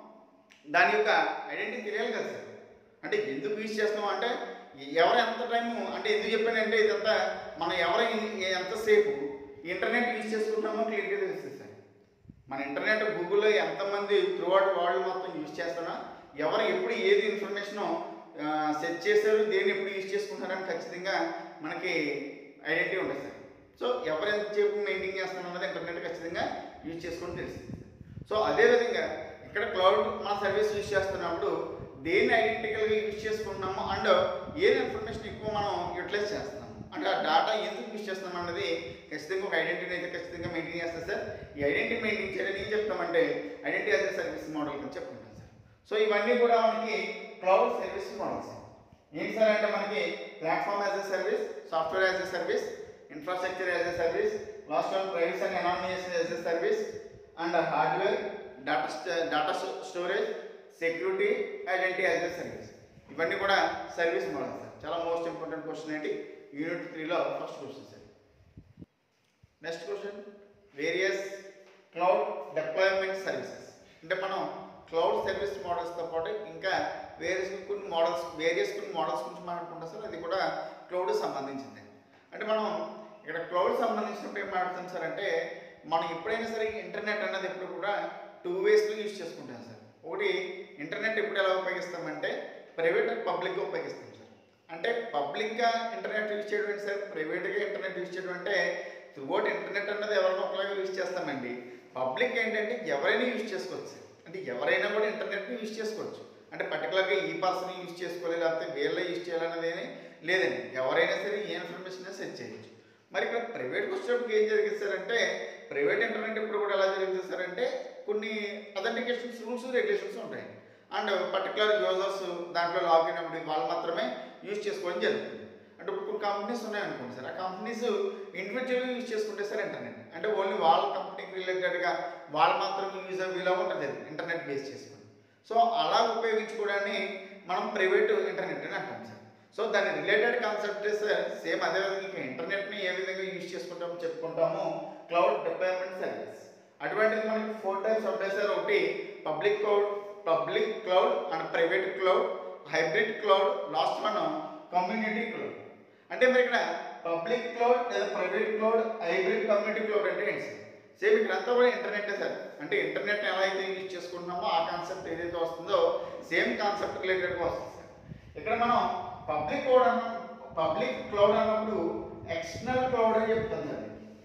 దాని యొక్క ఐడెంటిటీ తెలియాలి కదా సార్ అంటే ఎందుకు యూజ్ చేస్తున్నాం అంటే ఎవరు ఎంత టైము అంటే ఎందుకు చెప్పానంటే ఇదంతా మనం ఎవరు ఎన్ని- ఎంతసేపు ఇంటర్నెట్ యూజ్ చేసుకుంటున్నామో క్లియర్గా తెలుస్తుంది సార్ మన ఇంటర్నెట్ గూగుల్లో ఎంతమంది త్రూఅవుట్ వరల్డ్ మొత్తం యూజ్ చేస్తున్నా ఎవరు ఎప్పుడు ఏది ఇన్ఫర్మేషన్ సెర్చ్ చేశారు దేన్ని ఎప్పుడు యూజ్ చేసుకుంటారని ఖచ్చితంగా మనకి ఐడెంటిటీ ఉంటుంది సార్ సో ఎవరు ఎంతసేపు మెయింటైన్ చేస్తున్నారు అన్నది ఇంటర్నెట్ ఖచ్చితంగా యూజ్ చేసుకుని తెలుస్తుంది సో అదేవిధంగా ఇక్కడ క్లౌడ్ మన సర్వీస్ యూజ్ చేస్తున్నప్పుడు దేన్ని ఐడెంటికల్గా యూజ్ చేసుకుంటున్నాము అండ్ ఏది ఇన్ఫర్మేషన్ ఎక్కువ మనం యూటిలైజ్ చేస్తున్నాము అంటే ఆ డేటా ఎందుకు యూజ్ చేస్తున్నాం అన్నది ఖచ్చితంగా ఒక ఐడెంటిటీ అయితే ఖచ్చితంగా మెయింటైన్ చేస్తాం సార్ ఈ ఐడెంటిటీ మెయింటైన్ చేయడానికి ఏం చెప్తామంటే identity as a service model అని చెప్పుకుంటాం సార్ సో ఇవన్నీ కూడా మనకి క్లౌడ్ సర్వీస్ మోడల్స్ ఏంటి సార్ అంటే మనకి platform as a service software as a service infrastructure as a service last one privacy and anonymisation as a service and hardware data data storage security identity as a service ఇవన్నీ కూడా service model sir చాలా most important question ఏంటి unit త్రీలో first question sir next question various cloud deployment services అంటే మనం cloud service మోడల్స్తో పాటు ఇంకా various కొన్ని మోడల్స్ వేరియస్ కొన్ని మోడల్స్ గురించి మాట్లాడుకుంటాం సార్ అది కూడా క్లౌడ్ సంబంధించింది అంటే మనం ఇక్కడ క్లౌడ్ సంబంధించినప్పుడు ఏం మాట్లాడుతాం సార్ అంటే మనం ఎప్పుడైనా సరే ఇంటర్నెట్ అన్నది ఎప్పుడు కూడా టూ వేస్లో యూజ్ చేసుకుంటాం సార్ ఒకటి ఇంటర్నెట్ ఎప్పుడు ఎలా ఉపయోగిస్తామంటే ప్రైవేట్ పబ్లిక్గా ఉపయోగిస్తాం సార్ అంటే పబ్లిక్గా ఇంటర్నెట్ యూజ్ చేయడం ఏంటి సార్ ప్రైవేట్గా ఇంటర్నెట్ యూజ్ చేయడం అంటే త్రూఅవుట్ ఇంటర్నెట్ అన్నది ఎవరైనా ఒకలాగా యూజ్ చేస్తామండి పబ్లిక్ ఏంటంటే ఎవరైనా యూజ్ చేసుకోవచ్చు సార్. అంటే ఎవరైనా కూడా ఇంటర్నెట్ని యూజ్ చేసుకోవచ్చు అంటే పర్టికులర్గా ఈ పర్సన్ యూజ్ చేసుకోవాలి లేకపోతే వీళ్ళ యూజ్ చేయాలన్నది ఏమీ లేదండి ఎవరైనా సరే ఏ ఇన్ఫర్మేషన్ సెర్చ్ చేయొచ్చు మరి ఇక్కడ ప్రైవేట్కి వచ్చేటప్పుడు ఏం జరిగింది సార్ అంటే ప్రైవేట్ ఇంటర్నెట్ ఇప్పుడు కూడా ఎలా జరుగుతుంది సార్ అంటే కొన్ని అథెంటికేషన్స్ రూల్స్ రెగ్యులేషన్స్ ఉంటాయి అండ్ పర్టికులర్ యూజర్స్ దాంట్లో లాగిన్ అయినప్పుడు వాళ్ళు మాత్రమే యూజ్ చేసుకోవడం జరుగుతుంది అంటే ఇప్పుడు కొన్ని కంపెనీస్ ఉన్నాయనుకోండి సార్ ఆ కంపెనీస్ ఇండివిజువల్గా యూజ్ చేసుకుంటే సార్ ఇంటర్నెట్ అంటే ఓన్లీ వాళ్ళ కంపెనీకి రిలేటెడ్గా వాళ్ళు మాత్రమే యూజ్ అయ్యేలా ఉంటుంది ఇంటర్నెట్ బేస్ చేసుకుని సో అలా ఉపయోగించుకోవడాన్ని మనం ప్రైవేట్ ఇంటర్నెట్ అని అంటాం సార్ సో దాని రిలేటెడ్ కాన్సెప్ట్ సార్ సేమ్ అదేవిధంగా ఇంకా ఇంటర్నెట్ని ఏ విధంగా యూజ్ చేసుకుంటామో చెప్పుకుంటాము క్లౌడ్ డిప్లాయ్మెంట్ సర్వీస్ అటువంటిది మనకి ఫోర్ టైప్స్ ఉంటాయి సార్ ఒకటి public cloud public cloud and private cloud hybrid cloud last one community cloud అంటే మరి ఇక్కడ పబ్లిక్ క్లౌడ్ లేదా private cloud hybrid community cloud అంటే ఏంటి సార్ సేమ్ ఇక్కడ అంతా కూడా ఇంటర్నెట్ సార్ అంటే ఇంటర్నెట్ ఎలా అయితే యూజ్ చేసుకుంటున్నామో ఆ కాన్సెప్ట్ ఏదైతే వస్తుందో సేమ్ కాన్సెప్ట్ రిలేటెడ్గా వస్తుంది సార్ ఇక్కడ మనం పబ్లిక్ క్లౌడ్ అన్న పబ్లిక్ క్లౌడ్ అన్నప్పుడు ఎక్స్టర్నల్ క్లౌడ్ అని చెప్తాం సార్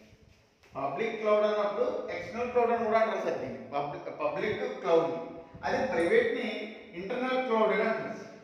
పబ్లిక్ క్లౌడ్ అన్నప్పుడు ఎక్స్టర్నల్ క్లౌడ్ అని కూడా అంటారు సార్ దీన్ని పబ్లిక్ పబ్లిక్ క్లౌడ్ అదే ప్రైవేట్ని ఇంటర్నల్ క్లౌడ్ అని అంటారు సార్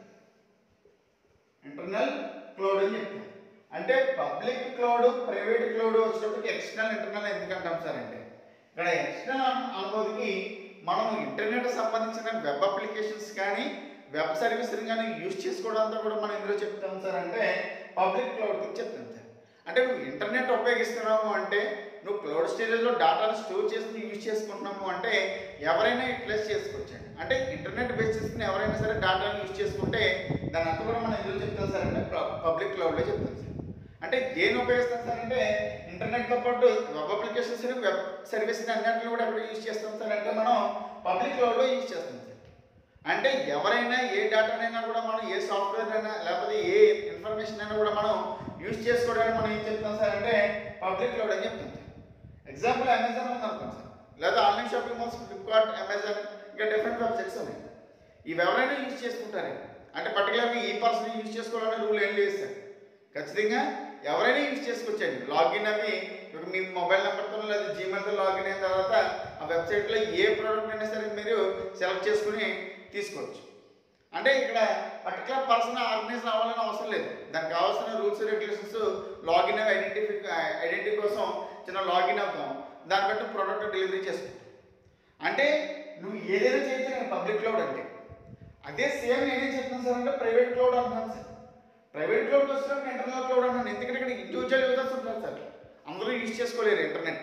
ఇంటర్నల్ క్లౌడ్ అని చెప్తాం అంటే పబ్లిక్ క్లౌడ్ ప్రైవేట్ క్లౌడ్ వచ్చేటప్పటికి ఎక్స్టర్నల్ ఇంటర్నల్ ఎందుకు అంటాం సార్ అంటే ఇక్కడ ఎక్స్టర్నల్ అనుభూతికి మనం ఇంటర్నెట్ సంబంధించిన వెబ్ అప్లికేషన్స్ కానీ వెబ్ సర్వీసులు కానీ యూజ్ చేసుకోవడం అంతా కూడా మనం ఇందులో చెప్తాం సార్ అంటే పబ్లిక్ క్లౌడ్ గురించి చెప్తాం సార్ అంటే నువ్వు ఇంటర్నెట్ ఉపయోగిస్తున్నావు అంటే నువ్వు క్లౌడ్ స్టోరేజ్లో డేటాను స్టోర్ చేసి యూజ్ చేసుకుంటున్నాము అంటే ఎవరైనా యూటిలైజ్ చేసుకోవచ్చండి అంటే ఇంటర్నెట్ బేస్ చేసుకుని ఎవరైనా సరే డేటాను యూజ్ చేసుకుంటే దాని అంతా కూడా మనం ఎందులో చెప్తాం సార్ అంటే పబ్లిక్ క్లౌడ్లో చెప్తాం సార్ అంటే దేని ఉపయోగిస్తాం సార్ అంటే ఇంటర్నెట్తో పాటు వెబ్ అప్లికేషన్స్ వెబ్ సర్వీస్ అన్నింటిని కూడా ఎక్కడ యూజ్ చేస్తాం సార్ అంటే మనం పబ్లిక్ క్లౌడ్లో యూజ్ చేస్తాం సార్ అంటే ఎవరైనా ఏ డేటానైనా కూడా మనం ఏ సాఫ్ట్వేర్ అయినా లేకపోతే ఏ ఇన్ఫర్మేషన్ అయినా కూడా మనం యూజ్ చేసుకోవడానికి మనం ఏం చెప్తాం సార్ అంటే పబ్లిక్ క్లౌడ్ అని చెప్తాం సార్ ఎగ్జాంపుల్ అమెజాన్ ఉంది అనుకోండి సార్ లేదా online shopping malls Flipkart Amazon ఇంకా డిఫరెంట్ వెబ్సైట్స్ ఉన్నాయి ఇవి ఎవరైనా యూజ్ చేసుకుంటారే అంటే పర్టికులర్గా ఈ పర్సన్ యూజ్ చేసుకోవాలనే రూల్ ఏం లేదు సార్ ఖచ్చితంగా ఎవరైనా యూజ్ చేసుకోవచ్చండి లాగిన్ అవి ఇప్పుడు మీ మొబైల్ నెంబర్తో లేదా జీమెయిల్తో లాగిన్ అయిన తర్వాత ఆ వెబ్సైట్లో ఏ ప్రోడక్ట్ అయినా సరే మీరు సెలెక్ట్ చేసుకుని తీసుకోవచ్చు అంటే ఇక్కడ పర్టికులర్ పర్సన్ ఆర్గనైజ్ అవ్వాలని అవసరం లేదు దానికి కావాల్సిన రూల్స్ రెగ్యులేషన్స్ లాగిన్ అవి ఐడెంటిఫి ఐడెంటిటీ కోసం చిన్న లాగిన్ అవుతాం దాన్ని బట్టి ప్రోడక్ట్ డెలివరీ చేసుకుంటాం అంటే నువ్వు ఏదైనా చేయొచ్చు పబ్లిక్ క్లౌడ్ అంటే అదే సేమ్ నేనేం చెప్తాను సార్ అంటే ప్రైవేట్ క్లౌడ్ అంటున్నాను సార్ ప్రైవేట్ క్లౌడ్ వచ్చినప్పుడు ఇంటర్నల్ క్లౌడ్ అంటున్నాను ఎందుకంటే ఇక్కడ ఇండివిజువల్ యూజర్స్ ఉంటారు సార్ అందరూ యూజ్ చేసుకోలేరు ఇంటర్నెట్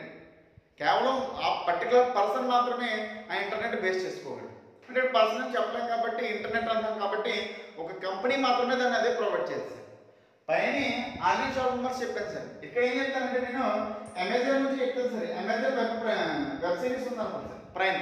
కేవలం ఆ పర్టికులర్ పర్సన్ మాత్రమే ఆ ఇంటర్నెట్ బేస్ చేసుకోగలడు అంటే పర్సన్ అని చెప్పలేం కాబట్టి ఇంటర్నెట్ అంటాం కాబట్టి ఒక కంపెనీ మాత్రమే దాన్ని అదే ప్రొవైడ్ చేస్తుంది పైన ఆన్లైన్ షాపింగ్ మాల్స్ చెప్పాను సార్ ఇక్కడ ఏం చెప్తానంటే నేను అమెజాన్ నుంచి చెప్తాను sir Amazon web web series ఉందనుకోండి సార్ ప్రైమ్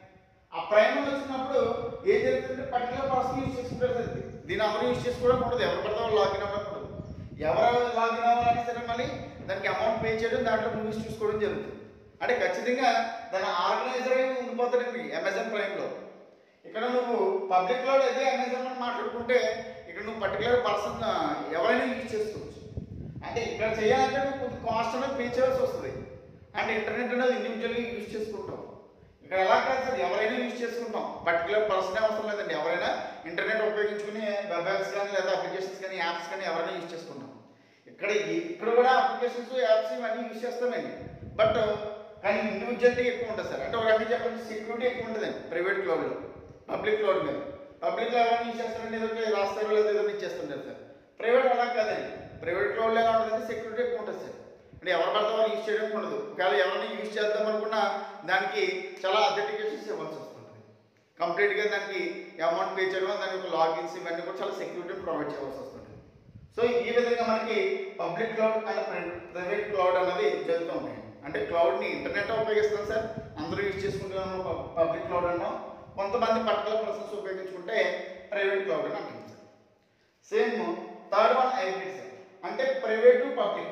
ఆ ప్రైమ్ వచ్చినప్పుడు ఏం జరుగుతుందంటే పర్టికులర్ పర్సన్ యూజ్ చేసుకుంటారు సార్ ఇది. దీన్ని అందరూ యూజ్ చేసుకోవడం ఉండదు ఎవరు పడితే వాళ్ళు లాగిన్ అవ్వకూడదు ఎవరు లాగిన్ అవ్వాలన్నా సరే మళ్ళీ దానికి అమౌంట్ పే చేయడం దాంట్లో మూవీస్ చూసుకోవడం జరుగుతుంది అంటే ఖచ్చితంగా దాని ఆర్గనైజర్ అయి ఉండిపోతాడండి అమెజాన్ ప్రైమ్లో ఇక్కడ నువ్వు పబ్లిక్ లో అదే అమెజాన్ అని మాట్లాడుకుంటే ఇక్కడ నువ్వు పర్టికులర్ పర్సన్ ఎవరైనా యూజ్ చేసుకోవచ్చు అంటే ఇక్కడ చేయాలంటే నువ్వు కొంచెం కాస్ట్ అనేది పే చేయాల్సి వస్తుంది అంటే ఇంటర్నెట్ అనేది ఇండివిజువల్గా యూజ్ చేసుకుంటాం ఇక్కడ ఎలా కాదు సార్ ఎవరైనా యూజ్ చేసుకుంటాం పర్టికులర్ పర్సన్ అవసరం లేదండి ఎవరైనా ఇంటర్నెట్ ఉపయోగించుకుని వెబ్ యాప్స్ కానీ లేదా అప్లికేషన్స్ కానీ యాప్స్ కానీ ఎవరైనా యూజ్ చేసుకుంటాం ఇక్కడ ఈ- ఇక్కడ కూడా అప్లికేషన్స్ యాప్స్ ఇవన్నీ యూజ్ చేస్తామండి బట్ కానీ ఇండివిజువాలిటీ ఎక్కువ ఉంటుంది సార్ అంటే ఒక రకంగా చెప్పాలంటే సెక్యూరిటీ ఎక్కువ ఉంటుందండి ప్రైవేట్ క్లౌడ్లో పబ్లిక్ క్లౌడ్ మీద పబ్లిక్లో ఎవరైనా యూజ్ చేస్తారంటే ఏదో ఒకటి రాస్తారు లేదా ఏదో ఒకటి ఇచ్చేస్తుంటారు సార్ ప్రైవేట్ అలా కాదండి ప్రైవేట్ క్లౌడ్లో ఎలా ఉంటుందంటే సెక్యూరిటీ ఎక్కువ ఉంటుంది సార్ అంటే ఎవరు పడితే వాళ్ళు యూజ్ చేయడం ఉండదు ఒకవేళ ఎవరైనా యూజ్ చేద్దాం అనుకున్నా దానికి చాలా అథెంటికేషన్స్ ఇవ్వాల్సి వస్తుంది కంప్లీట్గా దానికి అమౌంట్ పే చేయడం దానికి ఒక లాగిన్స్ ఇవన్నీ కూడా చాలా సెక్యూరిటీ ప్రొవైడ్ చేయాల్సి వస్తుంది సో ఈ విధంగా మనకి public cloud and private cloud అనేది జరుగుతూ ఉంటాయి అంటే క్లౌడ్ని ఇంటర్నెట్ ఉపయోగిస్తాం సార్ అందరూ యూజ్ చేసుకుంటున్నాము పబ్లిక్ క్లౌడ్ అన్నాం కొంతమంది పర్టికులర్ పర్సన్స్ ఉపయోగించుకుంటే ప్రైవేట్ క్లౌడ్ అని అంటాం sir same third one hybrid sir అంటే ప్రైవేటు పబ్లిక్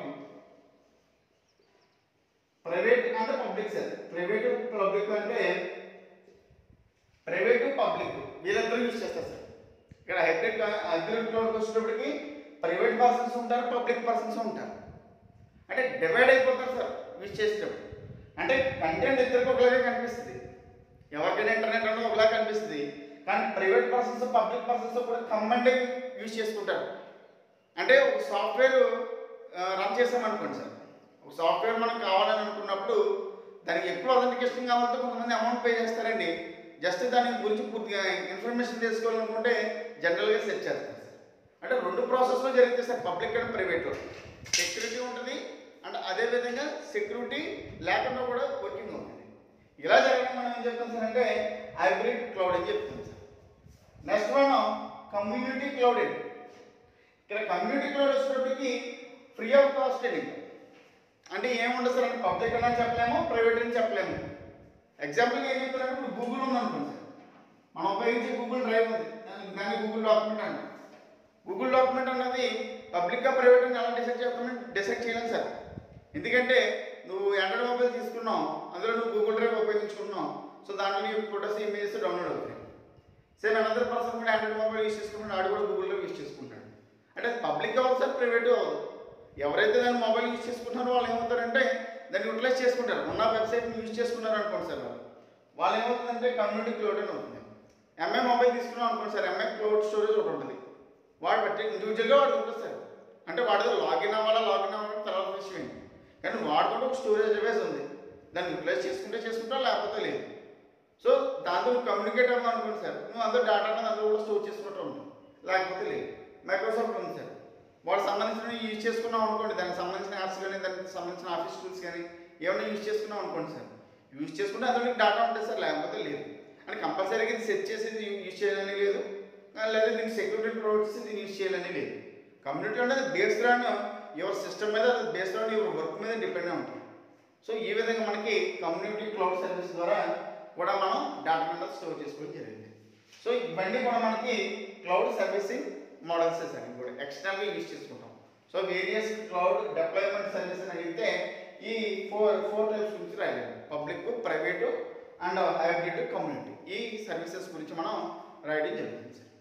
ప్రైవేట్ అంటే పబ్లిక్ సార్ ప్రైవేట్ పబ్లిక్ అంటే ప్రైవేటు పబ్లిక్ వీళ్ళందరూ యూజ్ చేస్తారు సార్ ఇక్కడ హైబ్రిడ్ హైబ్రిడ్ క్లౌడ్కి వచ్చేటప్పటికి ప్రైవేట్ పర్సన్స్ ఉంటారు పబ్లిక్ పర్సన్స్ ఉంటారు అంటే డివైడ్ అయిపోతారు సార్ యూజ్ చేసేటప్పుడు అంటే కంటెంట్ ఇద్దరికి ఒకలాగే కనిపిస్తుంది ఎవరికైనా ఇంటర్నెట్ అనేది ఒకలాగా కనిపిస్తుంది కానీ ప్రైవేట్ పర్సన్స్ పబ్లిక్ పర్సన్స్ కూడా కంబైండ్ యూజ్ చేసుకుంటారు అంటే ఒక సాఫ్ట్వేర్ రన్ చేసామనుకోండి సార్ ఒక సాఫ్ట్వేర్ మనకు కావాలని అనుకున్నప్పుడు దానికి ఎక్కువ అథెంటికేషన్ కావాలంటే కొంతమంది అమౌంట్ పే చేస్తారండి జస్ట్ దాని గురించి పూర్తిగా ఇన్ఫర్మేషన్ తెలుసుకోవాలనుకుంటే జనరల్గా సెర్చ్ చేస్తారు సార్ అంటే రెండు ప్రాసెస్లో జరుగుతాయి సార్ పబ్లిక్ అండ్ ప్రైవేట్లో సెక్యూరిటీ ఉంటుంది అండ్ అదేవిధంగా సెక్యూరిటీ లేకుండా కూడా వర్కింగ్ ఉంటుంది ఇలా జరగడం మనం ఏం చెప్తాం సార్ అంటే హైబ్రిడ్ క్లౌడ్ అని చెప్తాం sir next one community cloud అండి ఇక్కడ కమ్యూనిటీ క్లౌడ్ వచ్చేటప్పటికి ఫ్రీ ఆఫ్ కాస్ట్ అండి అంటే ఏముండదు సార్ అంటే పబ్లిక్ అని చెప్పలేము ప్రైవేట్ అని చెప్పలేము ఎగ్జాంపుల్గా ఏం చెప్తారంటే ఇప్పుడు గూగుల్ ఉంది అనుకోండి సార్ మనం ఉపయోగించే గూగుల్ డ్రైవ్ ఉంది దాన్ని దాన్ని గూగుల్ డాక్యుమెంట్ అండి గూగుల్ డాక్యుమెంట్ అన్నది పబ్లిక్గా ప్రైవేట్ అని ఎలా డిసైడ్ చేస్తామని డిసైడ్ చేయలేం సార్ ఎందుకంటే నువ్వు ఆండ్రాయిడ్ మొబైల్ తీసుకున్నావు అందులో నువ్వు గూగుల్ డ్రైవ్ ఉపయోగించుకున్నావు సో దాంట్లో నీ ఫొటోస్ ఇమేజెస్ డౌన్లోడ్ అవుతాయి సేమ్ అనదర్ పర్సన్ కూడా ఆండ్రాయిడ్ మొబైల్ యూస్ చేసుకుంటాడు ఆడు కూడా గూగుల్ డ్రైవ్ యూస్ చేసుకుంటాడు అంటే పబ్లిక్ అవ్వదు సార్ ప్రైవేట్ అవ్వదు ఎవరైతే దాన్ని మొబైల్ యూస్ చేసుకుంటున్నారో వాళ్ళు ఏమవుతారంటే దాన్ని యూటిలైజ్ చేసుకుంటారు ఉన్న వెబ్సైట్ని యూస్ చేసుకున్నారు అనుకోండి సార్ వాళ్ళు వాళ్ళు ఏమవుతుందంటే కమ్యూనిటీ క్లౌడ్ అని అవుతుంది ఎంఐ మొబైల్ తీసుకున్నాం అనుకోండి సార్ ఎంఐ క్లౌడ్ స్టోరేజ్ ఒకటి ఉంటుంది వాడు బట్టి ఇండివిజువల్గా వాడు ఉంటుంది సార్ అంటే వాడితో లాగిన్ అవ్వాలా లాగిన్ అవ్వాలని తర్వాత విషయం ఏంటి కానీ వాడుకుంటే ఒక స్టోరేజ్ డివైస్ ఉంది దాన్ని యూటిలైజ్ చేసుకుంటే చేసుకుంటా లేకపోతే లేదు సో దాంతో నువ్వు కమ్యూనికేట్ అవ్వాలి అనుకోండి సార్ నువ్వు అందరూ డేటా అనేది అందులో కూడా స్టోర్ చేసుకుంటూ ఉంటావు లేకపోతే లేదు మైక్రోసాఫ్ట్ ఉంది సార్ వాడు సంబంధించిన యూజ్ చేసుకున్నాం అనుకోండి దానికి సంబంధించిన యాప్స్ కానీ దానికి సంబంధించిన ఆఫీస్ టూల్స్ కానీ ఏమైనా యూజ్ చేసుకున్నాం అనుకోండి సార్ యూజ్ చేసుకుంటే అందులో నీకు డేటా ఉంటుంది సార్ లేకపోతే లేదు అంటే కంపల్సరీగా ఇది సెట్ చేసేది యూజ్ చేయాలని లేదు ఆ, లేదా దీనికి సెక్యూరిటీ ప్రొవైడ్ చేసి దీన్ని యూజ్ చేయాలని లేదు కమ్యూనిటీ అనేది బేస్డ్ ఆన్ యువర్ సిస్టమ్ మీద బేస్డ్ ఆన్ యువర్ వర్క్ మీద డిపెండ్ అయి ఉంటుంది సో ఈ విధంగా మనకి కమ్యూనిటీ క్లౌడ్ సర్వీస్ ద్వారా కూడా మనం డేటా అనేది స్టోర్ చేసుకోవడం జరిగింది సో ఇవన్నీ కూడా మనకి క్లౌడ్ సర్వీసింగ్ మోడల్స్ సార్ ఇవి కూడా ఎక్స్టర్నల్గా యూజ్ చేసుకుంటాం so various cloud deployment service అని అడిగితే ఈ ఫోర్ ఫోర్ టైప్స్ గురించి రాయాలి public private and hybrid community ఈ సర్వీసెస్ గురించి మనం రాయడం జరుగుతుంది సార్